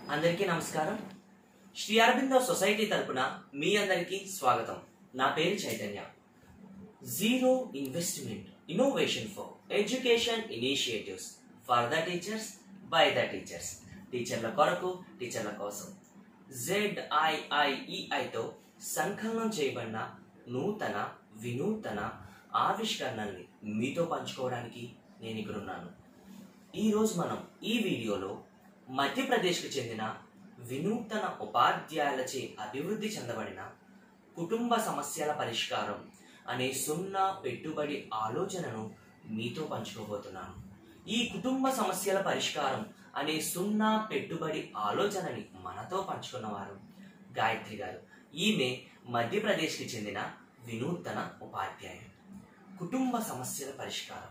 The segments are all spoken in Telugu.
అందరికీ నమస్కారం శ్రీ అరబిందో సొసైటీ తరపున మీ అందరికీ స్వాగతం నా పేరు Chaitanya zero investment innovation for education initiatives for the teachers by the teachers టీచర్ల కొరకు టీచర్ల కోసం జెడ్ఐఐఈఐతో సంకలనం చేయబడిన నూతన వినూతన ఆవిష్కరణల్ని మీతో పంచుకోవడానికి నేను ఇక్కడ ఉన్నాను ఈరోజు మనం ఈ వీడియోలో మధ్యప్రదేశ్కు చెందిన వినూతన ఉపాధ్యాయులచే అభివృద్ధి చెందబడిన కుటుంబ సమస్యల పరిష్కారం అనే సున్నా పెట్టుబడి ఆలోచనను మీతో పంచుకోబోతున్నాను ఈ కుటుంబ సమస్యల పరిష్కారం అనే సున్నా పెట్టుబడి ఆలోచనని మనతో పంచుకున్నవారు గాయత్రి గారు ఈమె మధ్యప్రదేశ్కి చెందిన వినూతన ఉపాధ్యాయులు కుటుంబ సమస్యల పరిష్కారం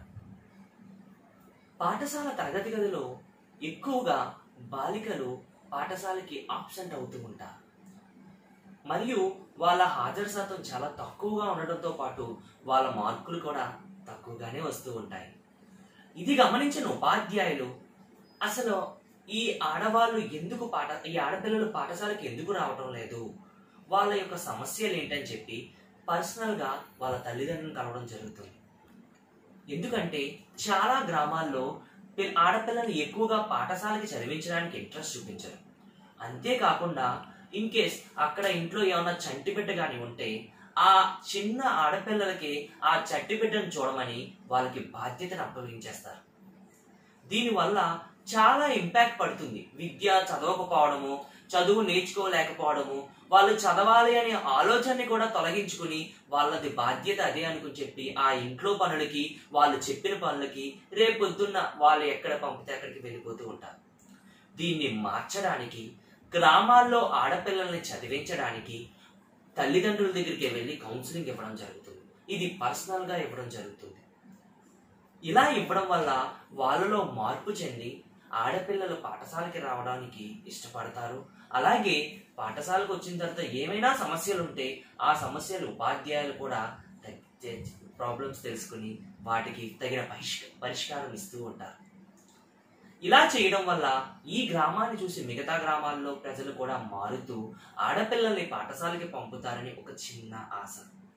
పాఠశాల తరగతి గదిలో ఎక్కువగా బాలికలు పాఠశాలకి ఆబ్సెంట్ అవుతూ ఉంటారు మరియు వాళ్ళ హాజరు శాతం చాలా తక్కువగా ఉండడంతో పాటు వాళ్ళ మార్కులు కూడా తక్కువగానే వస్తూ ఉంటాయి ఇది గమనించిన ఉపాధ్యాయులు అసలు ఈ ఆడవాళ్ళు ఎందుకు పాఠ ఈ ఆడపిల్లలు పాఠశాలకి ఎందుకు రావటం లేదు వాళ్ళ యొక్క సమస్యలు ఏంటని చెప్పి పర్సనల్గా వాళ్ళ తల్లిదండ్రులను కలవడం జరుగుతుంది ఎందుకంటే చాలా గ్రామాల్లో పి- ఆడపిల్లల్ని ఎక్కువగా పాఠశాలకి చదివించడానికి ఇంట్రెస్ట్ చూపించరు అంతేకాకుండా ఇన్ కేస్ అక్కడ ఇంట్లో ఏమైనా చంటి బిడ్డ కానీ ఉంటే ఆ చిన్న ఆడపిల్లలకి ఆ చట్టి బిడ్డను చూడమని వాళ్ళకి బాధ్యతను అప్పగించేస్తారు దీనివల్ల చాలా ఇంపాక్ట్ పడుతుంది విద్య చదవకపోవడము చదువు నేర్చుకోలేకపోవడము వాళ్ళు చదవాలి అనే ఆలోచనని కూడా తొలగించుకుని వాళ్ళది బాధ్యత అదే అనుకుని చెప్పి ఆ ఇంట్లో పనులకి వాళ్ళు చెప్పిన పనులకి రేపొద్దున్న వాళ్ళు ఎక్కడ పంపితే అక్కడికి వెళ్ళిపోతూ ఉంటారు దీన్ని మార్చడానికి గ్రామాల్లో ఆడపిల్లల్ని చదివించడానికి తల్లిదండ్రుల దగ్గరికి వెళ్ళి కౌన్సిలింగ్ ఇవ్వడం జరుగుతుంది ఇది పర్సనల్గా ఇవ్వడం జరుగుతుంది ఇలా ఇవ్వడం వల్ల వాళ్ళలో మార్పు చెంది ఆడపిల్లలు పాఠశాలకి రావడానికి ఇష్టపడతారు అలాగే పాఠశాలకు వచ్చిన తర్వాత ఏమైనా సమస్యలు ఉంటే ఆ సమస్యలు ఉపాధ్యాయులు కూడా ప్రాబ్లమ్స్ తెలుసుకుని వాటికి తగిన పరిష్క పరిష్కారం ఇస్తూ ఉంటారు ఇలా చేయడం వల్ల ఈ గ్రామాన్ని చూసి మిగతా గ్రామాల్లో ప్రజలు కూడా మారుతూ ఆడపిల్లల్ని పాఠశాలకి పంపుతారని ఒక చిన్న ఆశ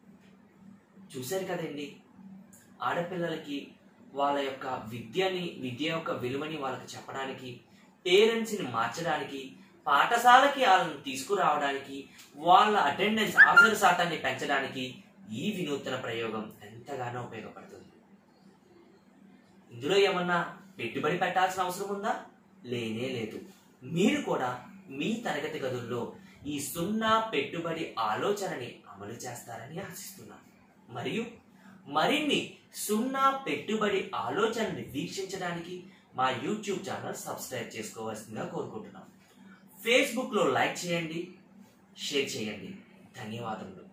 చూశారు కదండి ఆడపిల్లలకి వాళ్ళ యొక్క విద్యని విద్య యొక్క విలువని వాళ్ళకి చెప్పడానికి పేరెంట్స్ని మార్చడానికి పాఠశాలకి వాళ్ళని తీసుకురావడానికి వాళ్ళ అటెండెన్స్ హాజరు శాతాన్ని పెంచడానికి ఈ వినూత్న ప్రయోగం ఎంతగానో ఉపయోగపడుతుంది ఇందులో ఏమన్నా పెట్టుబడి పెట్టాల్సిన అవసరం ఉందా లేనే లేదు మీరు కూడా మీ తరగతి గదుల్లో ఈ సున్నా పెట్టుబడి ఆలోచనని అమలు చేస్తారని ఆశిస్తున్నాను మరియు మరిన్ని సున్నా పెట్టుబడి ఆలోచనని వీక్షించడానికి మా యూట్యూబ్ ఛానల్ సబ్స్క్రైబ్ చేసుకోవాల్సిందిగా కోరుకుంటున్నాం ఫేస్బుక్లో లైక్ చేయండి షేర్ చేయండి ధన్యవాదములు